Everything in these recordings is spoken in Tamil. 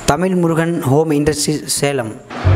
Tamil Murugan home industry Salem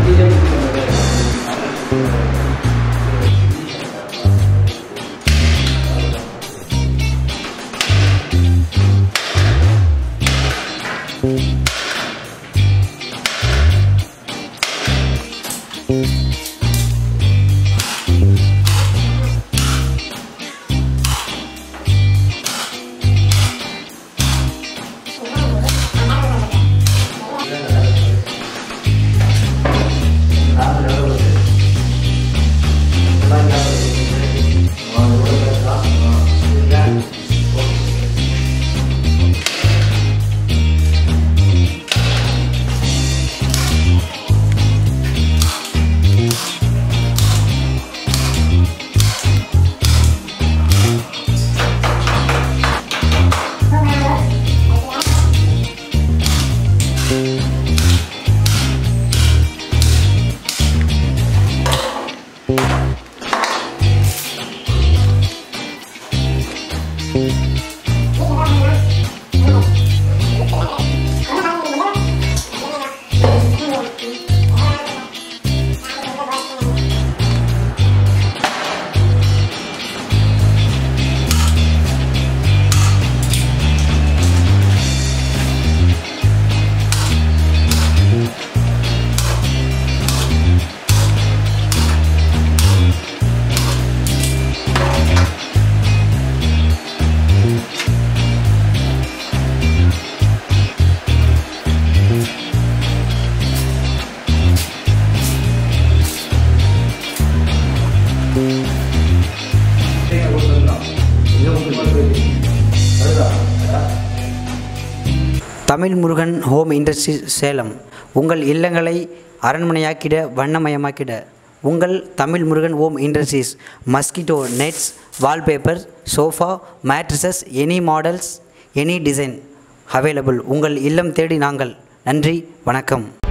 Tamil Murugan home industry Salem உங்கள் இல்லங்களை அரண்மனையாக்கிட வண்ணமயமாக்கிட உங்கள் Tamil Murugan home industries mosquito nets wallpaper sofa mattresses any models any design available உங்கள் இல்லம் தேடி நாங்கள் நன்றி வணக்கம்